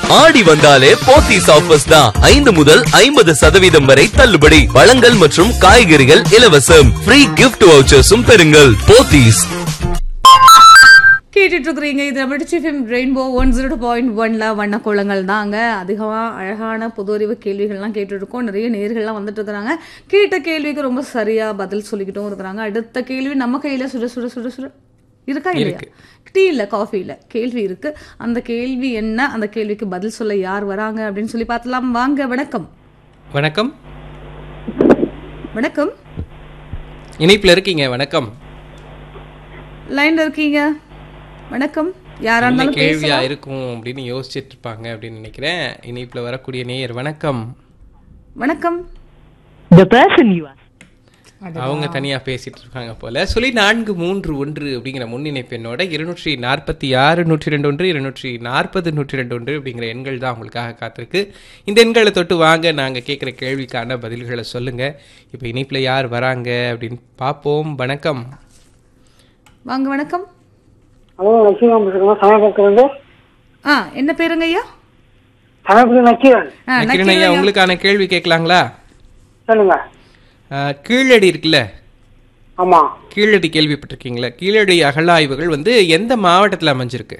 ஆடி வந்தாலே போத்தீஸ் ஆஃபர்ஸ் தான் ஐந்து முதல் ஐம்பது சதவீதம் வரை தள்ளுபடி பழங்கள் மற்றும் காய்கறிகள் இலவசம் ஃப்ரீ கிஃப்ட் வவுச்சர்ஸும் பெறுங்கள் போத்தீஸ் கேட்டுட்டு இருக்கிறீங்க இது நம்ம Trichy FM rainbow one zero point ஒன்ல வண்ண கோலங்கள் தாங்க அதிகமாக அழகான பொது அறிவு கேள்விகள்லாம் கேட்டுட்டு இருக்கோம் நிறைய நேர்கள்லாம் வந்துட்டு இருக்கிறாங்க கேட்ட கேள்விக்கு ரொம்ப சரியா பதில் சொல்லிக்கிட்டும் இருக்கிறாங்க அடுத்த கேள்வி நம்ம கையில சுட சுட சுட சுட இருக்கா இல்லையா டீ இல்ல காஃபி இல்ல கேள்வி இருக்கு அந்த கேள்வி என்ன அந்த கேள்விக்கு பதில் சொல்ல யார் வராங்க அப்படின்னு சொல்லி பார்க்கலாம் வாங்க வணக்கம் வணக்கம் வணக்கம் இணைப்பில் இருக்கீங்க வணக்கம் லைன்ல இருக்கீங்க வணக்கம் யாரா என்ன இருந்தாலும் கேள்வியா பேசலாம் இருக்கும் அப்படின்னு யோசிச்சுட்டு இருப்பாங்க அப்படின்னு நினைக்கிறேன் இணைப்பில் வரக்கூடிய நேயர் வணக்கம் வணக்கம் The person you are அவங்க தனியா பேசிட்டு இருக்காங்க போல சொல்லி நான்கு மூன்று ஒன்று அப்படிங்கிற முன்னிணைப்பு எண்ணோட இருநூற்றி நாற்பத்தி ஆறு நூற்றி ரெண்டு ஒன்று இருநூற்றி நாற்பது நூற்றி ரெண்டு ஒன்று அப்படிங்கிற எண்கள் தான் உங்களுக்காக காத்திருக்கு இந்த எண்களை தொட்டு வாங்க நாங்கள் கேட்குற கேள்விக்கான பதில்களை சொல்லுங்க இப்போ இணைப்பில் யார் வராங்க அப்படின்னு பார்ப்போம் வணக்கம் வாங்க வணக்கம் ஹலோ லட்சுமி பேசுகிறோம் சமயபுரத்துல இருந்து ஆ என்ன பேருங்க ஐயா சமயபுரம் நக்கீரன் ஆ, நக்கிரன் நக்கீரன் ஐயா ஐயா. உங்களுக்கான கேள்வி கேட்கலாங்களா சொல்லுங்க அஹ், கீழடி இருக்குல்ல ஆமா கீழடி கேள்விப்பட்டிருக்கீங்களா கீழடி அகழாய்வுகள் வந்து எந்த மாவட்டத்தில் அமைஞ்சிருக்கு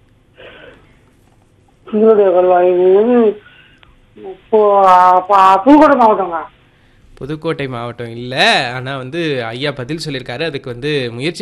உங்களுடைய கல்வாய் புதுக்கோட்டை மாவட்டங்க புதுக்கோட்டை மாவட்டம் இல்லை ஆனால் வந்து ஐயா பதில் சொல்லியிருக்காரு அதுக்கு வந்து முயற்சி